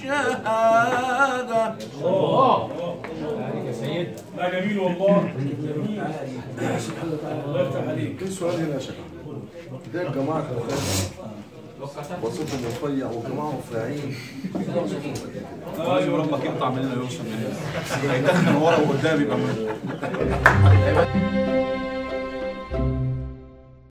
الشهادة لا جميل والله الله يفتح عليك في سؤال هنا يا شيخ ده الجماعة وصفهم رفيع والجماعة رفيعين ايوه ربك يقطع مننا يوصل مننا هيتاخد من ورا وقدام يبقى من